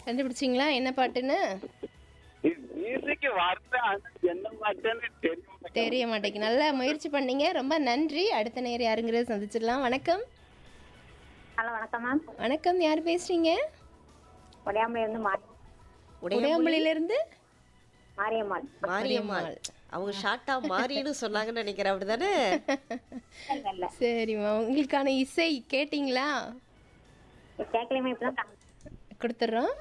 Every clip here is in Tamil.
கண்டுபிடிச்சிங்களா என்ன பாட்டுன்னு மியூசிக் வார்த்தை ஆனா என்ன பாட்டுன்னு தெரிய மாட்டேங்குது. தெரிய மாட்டேங்குது நல்லா முயற்சி பண்ணீங்க ரொம்ப நன்றி அடுத்த நேரம் யாருங்கிறத சந்திச்சிடலாம் வணக்கம் ஹலோ வணக்கம் மேம் வணக்கம் யார் பேசுறீங்க உடையாமலே இருந்து மா உடையாம்புலியில இருந்து மாரியம்மாள் மாரியம்மாள் அவங்க ஷார்ட்டா மாறின்னு சொன்னாங்கன்னு நினைக்கிறேன் அப்படிதானே இல்ல இல்ல சரிம்மா உங்களுக்கான இசை கேட்டிங்களா கேட்கலையுமே இப்பதான் கா- கொடுத்துட்றோம்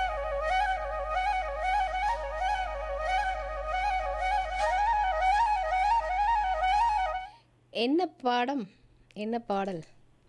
என்ன பாடம் என்ன பாடல்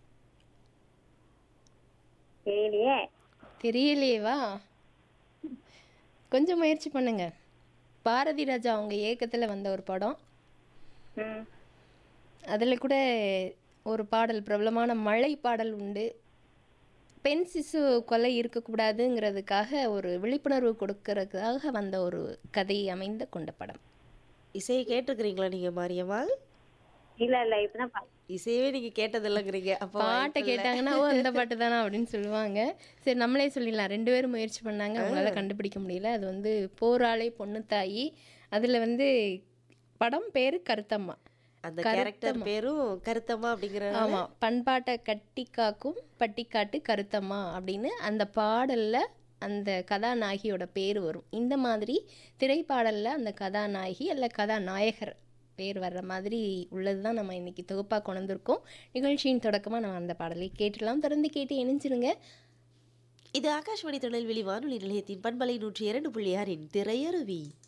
தெரியலையே தெரியலையேவா கொஞ்சம் முயற்சி பண்ணுங்க பாரதி ராஜா அவங்க இயக்கத்தில் வந்த ஒரு படம் ம் அதில் கூட ஒரு பாடல் பிரபலமான மழை பாடல் உண்டு பெண் சிசு கொலை இருக்கக்கூடாதுங்கிறதுக்காக ஒரு விழிப்புணர்வு கொடுக்கறதுக்காக வந்த ஒரு கதை அமைந்த கொண்ட படம் இசையை கேட்டிருக்கிறீங்களா நீங்க மாரியம்மாள் இல்ல இல்ல இப்பதான் பா- இசையவே நீங்க கேட்டது இல்லைங்கிறீங்க அப்போ பாட்டை கேட்டாங்கன்னா ஓ அந்த பாட்டு தானா அப்படின்னு சொல்லுவாங்க சரி நம்மளே சொல்லிடலாம் ரெண்டு பேரும் முயற்சி பண்ணாங்க அவங்களால கண்டுபிடிக்க முடியல அது வந்து போராளை பொண்ணு தாயி அதில் வந்து படம் பேரு கருத்தம்மா அந்த கேரக்டர் பேரும் கருத்தம்மா அப்படிங்கிற ஆமாம் பண்பாட்டை கட்டி காக்கும் பட்டிக்காட்டு கருத்தம்மா அப்படின்னு அந்த பாடலில் அந்த கதாநாயகியோட பேர் வரும் இந்த மாதிரி திரைப்பாடலில் அந்த கதாநாயகி அல்ல கதாநாயகர் பேர் வர்ற மாதிரி உள்ளது தான் நம்ம இன்னைக்கு தொகுப்பாக கொண்டு வந்திருக்கோம் நிகழ்ச்சியின் தொடக்கமாக நம்ம அந்த பாடலை கேட்டுடலாம் தொடர்ந்து கேட்டு இணைஞ்சிருங்க இது ஆகாஷ்வாணி திருநெல்வேலி வானொலி நிலையத்தின் பண்பலை நூற்றி இரண்டு புள்ளி ஆறின் திரையருவி